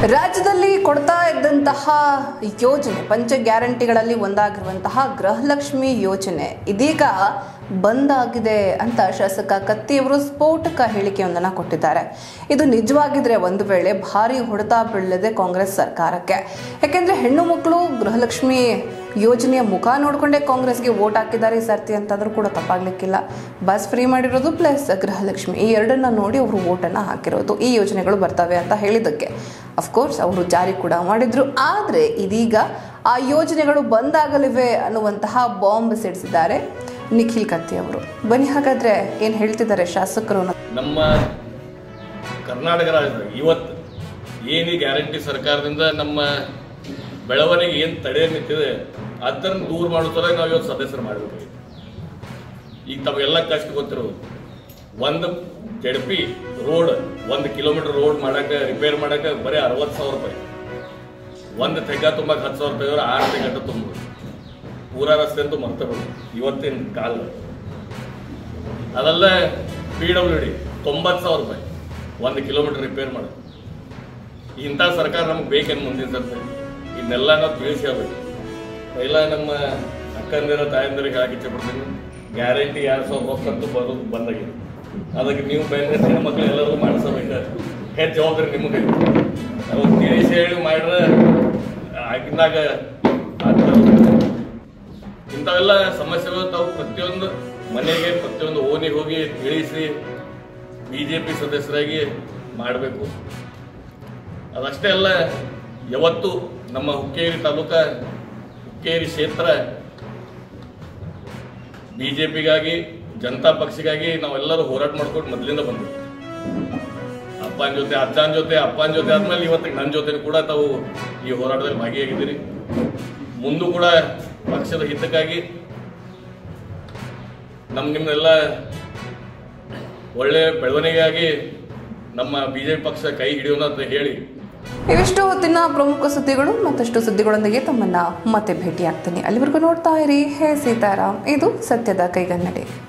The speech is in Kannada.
ರಾಜ್ಯದಲ್ಲಿ ಕೊಡ್ತಾ ಇದ್ದಂತಹ ಯೋಜನೆ ಪಂಚ ಗ್ಯಾರಂಟಿಗಳಲ್ಲಿ ಒಂದಾಗಿರುವಂತಹ ಗೃಹಲಕ್ಷ್ಮಿ ಯೋಜನೆ ಇದೀಗ ಬಂದ್ ಆಗಿದೆ ಅಂತ ಶಾಸಕ ಕತ್ತಿಯವರು ಸ್ಫೋಟಕ ಹೇಳಿಕೆಯೊಂದನ್ನು ಕೊಟ್ಟಿದ್ದಾರೆ ಇದು ನಿಜವಾಗಿದ್ರೆ ಒಂದು ವೇಳೆ ಭಾರಿ ಹೊಡೆತ ಬೀಳಲಿದೆ ಕಾಂಗ್ರೆಸ್ ಸರ್ಕಾರಕ್ಕೆ ಯಾಕೆಂದ್ರೆ ಹೆಣ್ಣು ಮಕ್ಕಳು ಗೃಹಲಕ್ಷ್ಮಿ ಯೋಜನೆಯ ಮುಖ ನೋಡಿಕೊಂಡೇ ಕಾಂಗ್ರೆಸ್ಗೆ ವೋಟ್ ಹಾಕಿದ್ದಾರೆ ಈ ಸರ್ತಿ ಅಂತಂದ್ರೂ ಕೂಡ ತಪ್ಪಾಗ್ಲಿಕ್ಕಿಲ್ಲ ಬಸ್ ಫ್ರೀ ಮಾಡಿರೋದು ಪ್ಲಸ್ ಗೃಹಲಕ್ಷ್ಮಿ ಈ ಎರಡನ್ನ ನೋಡಿ ಅವರು ವೋಟನ್ನು ಹಾಕಿರೋದು ಈ ಯೋಜನೆಗಳು ಬರ್ತವೆ ಅಂತ ಹೇಳಿದ್ದಕ್ಕೆ ಅಫ್ಕೋರ್ಸ್ ಅವರು ಜಾರಿ ಕೂಡ ಮಾಡಿದ್ರು ಆದರೆ ಇದೀಗ ಆ ಯೋಜನೆಗಳು ಬಂದಾಗಲಿವೆ ಅನ್ನುವಂತಹ ಬಾಂಬ್ ಸಿಡಿಸಿದ್ದಾರೆ ನಿಖಿಲ್ ಕತ್ತಿ ಅವರು ಬನ್ನಿ ಹಾಗಾದ್ರೆ ಏನು ಹೇಳ್ತಿದ್ದಾರೆ ಶಾಸಕರು ಅನ್ನೋದು ನಮ್ಮ ಕರ್ನಾಟಕ ರಾಜ್ಯದಾಗ ಇವತ್ತು ಏನು ಈ ಗ್ಯಾರಂಟಿ ಸರ್ಕಾರದಿಂದ ನಮ್ಮ ಬೆಳವಣಿಗೆ ಏನು ತಡೆ ನಿಂತಿದೆ ಅದನ್ನು ದೂರ ಮಾಡೋ ಸಲ ನಾವು ಇವತ್ತು ಸದಸ್ಯರು ಮಾಡಬೇಕಾಗಿತ್ತು ಈಗ ತಮಗೆಲ್ಲ ಕಷ್ಟ ಗೊತ್ತಿರೋದು ಒಂದು ಜಡ್ಪಿ ರೋಡ್ ಒಂದು ಕಿಲೋಮೀಟರ್ ರೋಡ್ ಮಾಡಕ್ಕೆ ರಿಪೇರ್ ಮಾಡಕ್ಕೆ ಬರೀ ಅರವತ್ತು ಸಾವಿರ ರೂಪಾಯಿ ಒಂದು ತೆಗ್ಗ ತುಂಬಕ್ಕೆ ಹತ್ತು ಸಾವಿರ ರೂಪಾಯಿ ಅವ್ರು ಆರು ತೆಗ್ಗ ತುಂಬೋದು ಪೂರಾ ರಸ್ತೆ ಅಂತೂ ಮರ್ತಬಿಡು ಇವತ್ತಿನ ಕಾಲ ಅದೆಲ್ಲ ಪಿ ಡಬ್ಲ್ಯೂ ಡಿ ತೊಂಬತ್ತು ಸಾವಿರ ರೂಪಾಯಿ ಒಂದು ಕಿಲೋಮೀಟರ್ ರಿಪೇರ್ ಮಾಡೋದು ಇಂಥ ಸರ್ಕಾರ ನಮ್ಗೆ ಬೇಕೇನು ಮುಂದಿನ ಸರ್ತಿ ಇದನ್ನೆಲ್ಲ ನಾವು ತಿಳಿಸಿ ಹೇಳ್ಬೇಕು ಎಲ್ಲ ನಮ್ಮ ಅಕ್ಕಂದಿರ ತಾಯಂದಿರಿಗೆ ಹೇಳಕ್ಕೆ ಇಚ್ಛೆಪಡ್ತೀನಿ ಗ್ಯಾರಂಟಿ ಎರಡು ಸಾವಿರ ರೊಕ್ಕಂತೂ ಬರೋದು ಬಂದಾಗಿದೆ ಅದಕ್ಕೆ ನೀವು ಬೇರೆ ಹೆಣ್ಮಕ್ಳು ಎಲ್ಲರಿಗೂ ಮಾಡಿಸಬೇಕು ಹೆಚ್ಚು ಜವಾಬ್ದಾರಿ ನಿಮಗೆ ಅವಾಗ ತಿಳಿಸಿ ಹೇಳಿ ಮಾಡಿದ್ರೆ ಆಗಿದ್ದಾಗ ಆಗ್ತದೆ ಇಂಥವೆಲ್ಲ ಸಮಸ್ಯೆಗಳು ತಾವು ಪ್ರತಿಯೊಂದು ಮನೆಗೆ ಪ್ರತಿಯೊಂದು ಓಣಿಗೆ ಹೋಗಿ ತಿಳಿಸಿ ಬಿ ಜೆ ಪಿ ಸದಸ್ಯರಾಗಿ ಮಾಡಬೇಕು ಅದಷ್ಟೇ ಅಲ್ಲ ಯಾವತ್ತು ನಮ್ಮ ಹುಕ್ಕೇರಿ ತಾಲೂಕ ಹುಕ್ಕೇರಿ ಕ್ಷೇತ್ರ ಬಿ ಜೆ ಪಿಗಾಗಿ ಜನತಾ ಪಕ್ಷಗಾಗಿ ನಾವೆಲ್ಲರೂ ಹೋರಾಟ ಮಾಡ್ಕೊಂಡು ಮೊದಲಿಂದ ಬಂದ್ವಿ ಅಪ್ಪನ ಜೊತೆ ಅಜ್ಜನ ಜೊತೆ ಅಪ್ಪನ ಜೊತೆ ಆದ್ಮೇಲೆ ಇವತ್ತಿಗೆ ನನ್ನ ಜೊತೆ ಕೂಡ ತಾವು ಈ ಹೋರಾಟದಲ್ಲಿ ಭಾಗಿಯಾಗಿದ್ದೀರಿ ಮುಂದೂ ಕೂಡ ಪಕ್ಷದ ಹಿತಕ್ಕಾಗಿ ನಮ್ಮ ನಿಮ್ಮೆಲ್ಲ ಒಳ್ಳೆ ಬೆಳವಣಿಗೆಯಾಗಿ ನಮ್ಮ ಬಿಜೆಪಿ ಪಕ್ಷ ಕೈ ಹಿಡಿಯೋಣ ಅಂತ ಹೇಳಿ ಇವಿಷ್ಟು ಹೊತ್ತಿನ ಪ್ರಮುಖ ಸುದ್ದಿಗಳು ಮತ್ತಷ್ಟು ಸುದ್ದಿಗಳೊಂದಿಗೆ ತಮ್ಮನ್ನ ಮತ್ತೆ ಭೇಟಿ ಆಗ್ತೀನಿ ಅಲ್ಲಿವರೆಗೂ ನೋಡ್ತಾ ಇರಿ ಹೇ ಸೀತಾರಾಮ್ ಇದು ಸತ್ಯದ ಕೈಗನ್ನಡಿ